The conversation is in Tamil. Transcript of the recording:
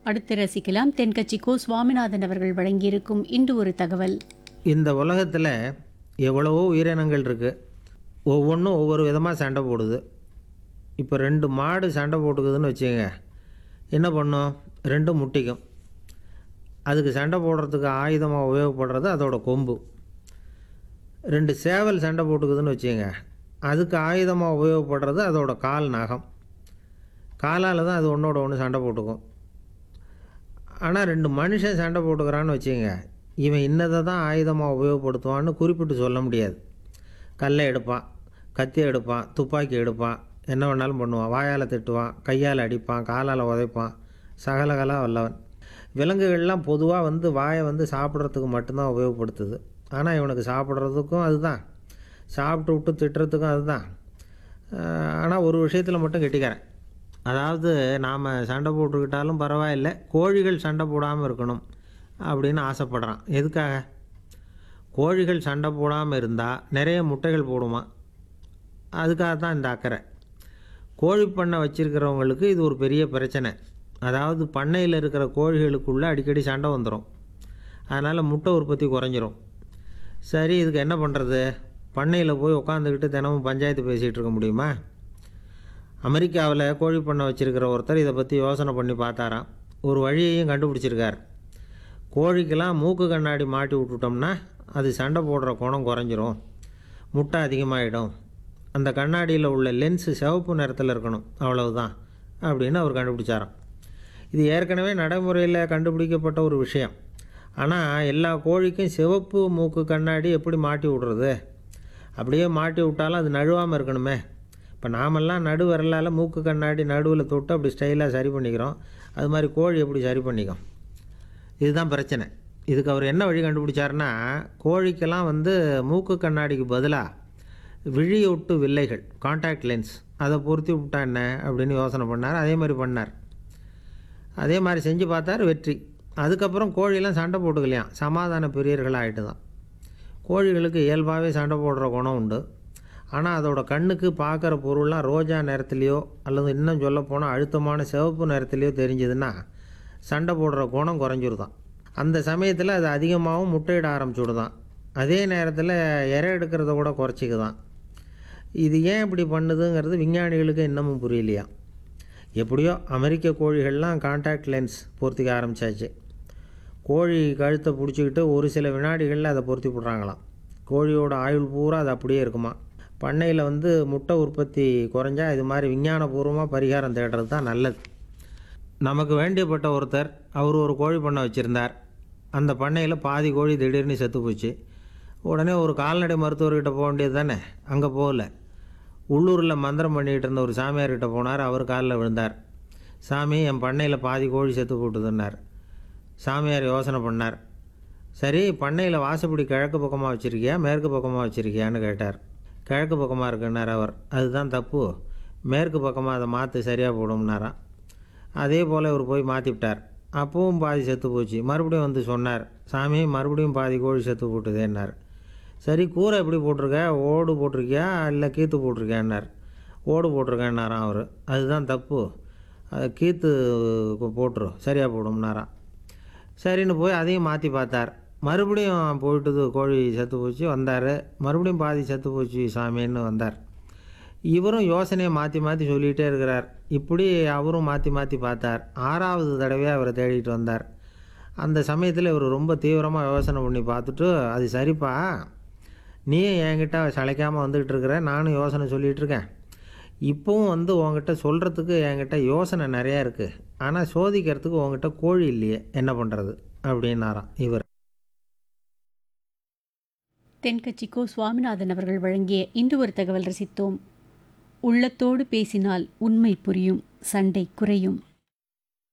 அடுத்து ரசிக்கலாம் தென்கட்சி கோ சுவாமிநாதன் அவர்கள் வழங்கியிருக்கும் இன்று ஒரு தகவல் இந்த உலகத்தில் எவ்வளவோ உயிரினங்கள் இருக்குது ஒவ்வொன்றும் ஒவ்வொரு விதமாக சண்டை போடுது இப்போ ரெண்டு மாடு சண்டை போட்டுக்குதுன்னு வச்சுக்கோங்க என்ன பண்ணும் ரெண்டும் முட்டிக்கும் அதுக்கு சண்டை போடுறதுக்கு ஆயுதமாக உபயோகப்படுறது அதோட கொம்பு ரெண்டு சேவல் சண்டை போட்டுக்குதுன்னு வச்சுக்கோங்க அதுக்கு ஆயுதமாக உபயோகப்படுறது அதோட கால் நகம் காலால் தான் அது ஒன்றோட ஒன்று சண்டை போட்டுக்கும் ஆனால் ரெண்டு மனுஷன் சண்டை போட்டுக்கிறான்னு வச்சுக்கோங்க இவன் இன்னதை தான் ஆயுதமாக உபயோகப்படுத்துவான்னு குறிப்பிட்டு சொல்ல முடியாது கல்லை எடுப்பான் கத்தி எடுப்பான் துப்பாக்கி எடுப்பான் என்ன வேணாலும் பண்ணுவான் வாயால் திட்டுவான் கையால் அடிப்பான் காலால் உதைப்பான் சகலகலா வல்லவன் விலங்குகள்லாம் பொதுவாக வந்து வாயை வந்து சாப்பிட்றதுக்கு மட்டும்தான் உபயோகப்படுத்துது ஆனால் இவனுக்கு சாப்பிட்றதுக்கும் அதுதான் சாப்பிட்டு விட்டு திட்டுறதுக்கும் அதுதான் ஆனால் ஒரு விஷயத்தில் மட்டும் கெட்டிக்கிறேன் அதாவது நாம் சண்டை போட்டுக்கிட்டாலும் பரவாயில்லை கோழிகள் சண்டை போடாமல் இருக்கணும் அப்படின்னு ஆசைப்படுறான் எதுக்காக கோழிகள் சண்டை போடாமல் இருந்தால் நிறைய முட்டைகள் போடுமா அதுக்காக தான் இந்த அக்கறை கோழி பண்ணை வச்சுருக்கிறவங்களுக்கு இது ஒரு பெரிய பிரச்சனை அதாவது பண்ணையில் இருக்கிற கோழிகளுக்குள்ளே அடிக்கடி சண்டை வந்துடும் அதனால் முட்டை உற்பத்தி குறைஞ்சிரும் சரி இதுக்கு என்ன பண்ணுறது பண்ணையில் போய் உட்காந்துக்கிட்டு தினமும் பஞ்சாயத்து பேசிகிட்டு இருக்க முடியுமா அமெரிக்காவில் கோழி பண்ணை வச்சுருக்கிற ஒருத்தர் இதை பற்றி யோசனை பண்ணி பார்த்தாராம் ஒரு வழியையும் கண்டுபிடிச்சிருக்கார் கோழிக்கெல்லாம் மூக்கு கண்ணாடி மாட்டி விட்டுட்டோம்னா அது சண்டை போடுற குணம் குறைஞ்சிரும் முட்டை அதிகமாகிடும் அந்த கண்ணாடியில் உள்ள லென்ஸு சிவப்பு நிறத்தில் இருக்கணும் அவ்வளவுதான் அப்படின்னு அவர் கண்டுபிடிச்சாராம் இது ஏற்கனவே நடைமுறையில் கண்டுபிடிக்கப்பட்ட ஒரு விஷயம் ஆனால் எல்லா கோழிக்கும் சிவப்பு மூக்கு கண்ணாடி எப்படி மாட்டி விடுறது அப்படியே மாட்டி விட்டாலும் அது நழுவாமல் இருக்கணுமே இப்போ நாமெல்லாம் நடு விரலால் மூக்கு கண்ணாடி நடுவில் தொட்டு அப்படி ஸ்டைலாக சரி பண்ணிக்கிறோம் அது மாதிரி கோழி எப்படி சரி பண்ணிக்கும் இதுதான் பிரச்சனை இதுக்கு அவர் என்ன வழி கண்டுபிடிச்சாருன்னா கோழிக்கெல்லாம் வந்து மூக்கு கண்ணாடிக்கு பதிலாக விழியொட்டு வில்லைகள் காண்டாக்ட் லென்ஸ் அதை பொருத்தி விட்டா என்ன அப்படின்னு யோசனை பண்ணார் அதே மாதிரி பண்ணார் அதே மாதிரி செஞ்சு பார்த்தார் வெற்றி அதுக்கப்புறம் கோழியெல்லாம் சண்டை போட்டுக்கலையாம் சமாதான பிரியர்கள் ஆகிட்டு தான் கோழிகளுக்கு இயல்பாகவே சண்டை போடுற குணம் உண்டு ஆனால் அதோட கண்ணுக்கு பார்க்குற பொருள்லாம் ரோஜா நிறத்துலையோ அல்லது இன்னும் சொல்லப்போனால் அழுத்தமான சிவப்பு நிறத்துலையோ தெரிஞ்சதுன்னா சண்டை போடுற குணம் குறைஞ்சிருதான் அந்த சமயத்தில் அது அதிகமாகவும் முட்டையிட ஆரம்பிச்சுடுதான் அதே நேரத்தில் இறை எடுக்கிறத கூட குறைச்சிக்குதான் இது ஏன் இப்படி பண்ணுதுங்கிறது விஞ்ஞானிகளுக்கு இன்னமும் புரியலையா எப்படியோ அமெரிக்க கோழிகள்லாம் காண்டாக்ட் லென்ஸ் பொருத்திக்க ஆரம்பித்தாச்சு கோழி கழுத்தை பிடிச்சிக்கிட்டு ஒரு சில வினாடிகளில் அதை பொருத்தி விட்றாங்களாம் கோழியோட ஆயுள் பூரா அது அப்படியே இருக்குமா பண்ணையில் வந்து முட்டை உற்பத்தி குறைஞ்சா இது மாதிரி விஞ்ஞானபூர்வமாக பரிகாரம் தேடுறது தான் நல்லது நமக்கு வேண்டியப்பட்ட ஒருத்தர் அவர் ஒரு கோழி பண்ணை வச்சுருந்தார் அந்த பண்ணையில் பாதி கோழி திடீர்னு செத்து போச்சு உடனே ஒரு கால்நடை மருத்துவர்கிட்ட போக வேண்டியது தானே அங்கே போகல உள்ளூரில் மந்திரம் பண்ணிகிட்டு இருந்த ஒரு சாமியார்கிட்ட போனார் அவர் காலில் விழுந்தார் சாமி என் பண்ணையில் பாதி கோழி செத்து போட்டுதுன்னார் சாமியார் யோசனை பண்ணார் சரி பண்ணையில் வாசப்படி கிழக்கு பக்கமாக வச்சுருக்கியா மேற்கு பக்கமாக வச்சுருக்கியான்னு கேட்டார் கிழக்கு பக்கமாக இருக்குன்னார் அவர் அதுதான் தப்பு மேற்கு பக்கமாக அதை மாற்றி சரியாக போடும்னாராம் அதே போல் இவர் போய் மாற்றி விட்டார் அப்பவும் பாதி செத்து போச்சு மறுபடியும் வந்து சொன்னார் சாமி மறுபடியும் பாதி கோழி செத்து போட்டுதேன்னார் சரி கூரை எப்படி போட்டிருக்க ஓடு போட்டிருக்கியா இல்லை கீத்து போட்டிருக்கியான்னார் ஓடு போட்டிருக்கேன்னாராம் அவர் அதுதான் தப்பு அது கீத்து போட்டுரு சரியாக போடும்னாராம் சரின்னு போய் அதையும் மாற்றி பார்த்தார் மறுபடியும் போயிட்டுது கோழி செத்து போச்சு வந்தார் மறுபடியும் பாதி செத்து போச்சு சாமின்னு வந்தார் இவரும் யோசனையை மாற்றி மாற்றி சொல்லிகிட்டே இருக்கிறார் இப்படி அவரும் மாற்றி மாற்றி பார்த்தார் ஆறாவது தடவையாக அவரை தேடிட்டு வந்தார் அந்த சமயத்தில் இவர் ரொம்ப தீவிரமாக யோசனை பண்ணி பார்த்துட்டு அது சரிப்பா நீயும் என்கிட்ட சளைக்காமல் வந்துக்கிட்டு இருக்கிற நானும் யோசனை சொல்லிகிட்டு இருக்கேன் இப்போவும் வந்து உங்ககிட்ட சொல்கிறதுக்கு என்கிட்ட யோசனை நிறையா இருக்குது ஆனால் சோதிக்கிறதுக்கு உங்ககிட்ட கோழி இல்லையே என்ன பண்ணுறது அப்படின்னாராம் இவர் தென்கட்சி கோ சுவாமிநாதன் அவர்கள் வழங்கிய இன்று ஒரு தகவல் ரசித்தோம் உள்ளத்தோடு பேசினால் உண்மை புரியும் சண்டை குறையும்